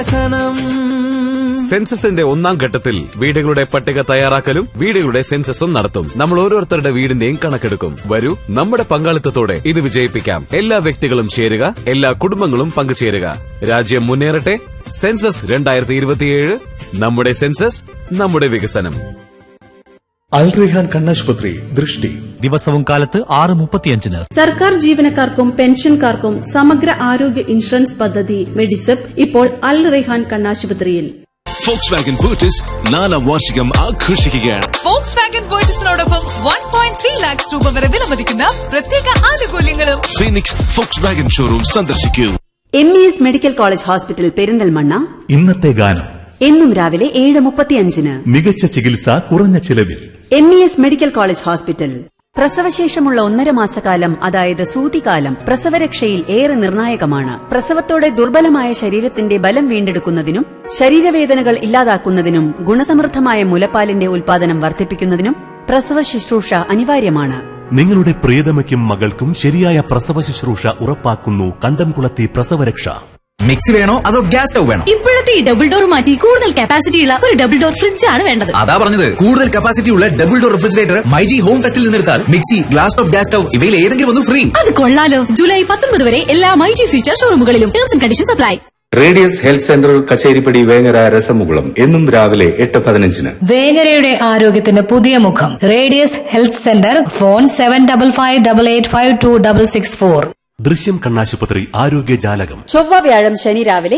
സെൻസസിന്റെ ഒന്നാം ഘട്ടത്തിൽ വീടുകളുടെ പട്ടിക തയ്യാറാക്കലും വീടുകളുടെ സെൻസസും നടത്തും നമ്മൾ ഓരോരുത്തരുടെ വീടിന്റെയും കണക്കെടുക്കും വരൂ നമ്മുടെ പങ്കാളിത്തത്തോടെ ഇത് വിജയിപ്പിക്കാം എല്ലാ വ്യക്തികളും ചേരുക എല്ലാ കുടുംബങ്ങളും പങ്കുചേരുക രാജ്യം മുന്നേറട്ടെ സെൻസസ് രണ്ടായിരത്തി ഇരുപത്തിയേഴ് നമ്മുടെ സെൻസസ് നമ്മുടെ വികസനം അൽ റെഹാൻ കണ്ണാശുപത്രി ദൃഷ്ടി ദിവസവും കാലത്ത് ആറ് മുപ്പത്തിയഞ്ചിന് സർക്കാർ ജീവനക്കാർക്കും പെൻഷൻകാർക്കും സമഗ്ര ആരോഗ്യ ഇൻഷുറൻസ് പദ്ധതി മെഡിസെപ്പ് ഇപ്പോൾ അൽ റെഹാൻ കണ്ണാശുപത്രിയിൽ ഫോക്സ് വാഗൻ ബൂട്ടിസ് നാലാം വാർഷികം ആഘോഷിക്കുകയാണ് ഫോക്സ് വാഗൻ പേർച്ചസിനോടൊപ്പം വൺ പോയിന്റ് ത്രീ ലാക്സ് രൂപ വരെ വിലമതിക്കുന്ന പ്രത്യേക ആനുകൂല്യങ്ങളും ഫീനിക്സ് ഫോക്സ് വാഗൻ ഷോറൂം സന്ദർശിക്കൂ M E S medical college hospital Perinthalmanna ഇന്നത്തെ ഗാനം എന്നും രാവിലെ ഏഴ് മുപ്പത്തിയഞ്ചിന് മികച്ച ചികിത്സ കുറഞ്ഞ ചിലവിൽ M E S medical college hospital പ്രസവശേഷമുള്ള ഒന്നര മാസക്കാലം അതായത് സൂതികാലം പ്രസവരക്ഷയിൽ ഏറെ നിർണായകമാണ് പ്രസവത്തോടെ ദുർബലമായ ശരീരത്തിന്റെ ബലം വീണ്ടെടുക്കുന്നതിനും ശരീരവേദനകൾ ഇല്ലാതാക്കുന്നതിനും ഗുണസമൃദ്ധമായ മുലപ്പാലിന്റെ ഉൽപാദനം വർദ്ധിപ്പിക്കുന്നതിനും പ്രസവ ശുശ്രൂഷ അനിവാര്യമാണ് നിങ്ങളുടെ പ്രിയതമയ്ക്കും മകൾക്കും ശരിയായ പ്രസവ ശുശ്രൂഷ ഉറപ്പാക്കുന്നു കണ്ടംകുളത്തി പ്രസവരക്ഷ മിക്സി വേണോ അതോ ഗ്യാസ് സ്റ്റവ് വേണോ ഇപ്പോഴത്തെ ഈ ഡബിൾ ഡോർ മാറ്റി കൂടുതൽ കപ്പാസിറ്റി ഉള്ള ഒരു ഡബിൾ ഡോർ ഫ്രിഡ്ജ് ആണ് വേണ്ടത് അതാ പറഞ്ഞത് കൂടുതൽ കപ്പാസിറ്റി ഉള്ള double door refrigerator myG home ഫെസ്റ്റിൽ നിന്നെടുത്താൽ mixie glass top gas stove ഇവയിൽ ഏതെങ്കിലും ഒന്ന് ഫ്രീ അത് കൊള്ളാലോ ജൂലൈ പത്തൊൻപത് വരെ എല്ലാ മൈജി ഫ്യൂച്ചർ ഷോറൂമുകളിലും terms and conditions apply radius health centre Kacheripadi Vengara രസമുകുളം എന്നും രാവിലെ എട്ട് പതിനഞ്ചിന് വേങ്ങരയുടെ ആരോഗ്യത്തിന് പുതിയ മുഖം radius health centre phone seven double five double eight five two double six four Drishyam കണ്ണാശുപത്രി ആരോഗ്യ ജാലകം ചൊവ്വ വ്യാഴം ശനി രാവിലെ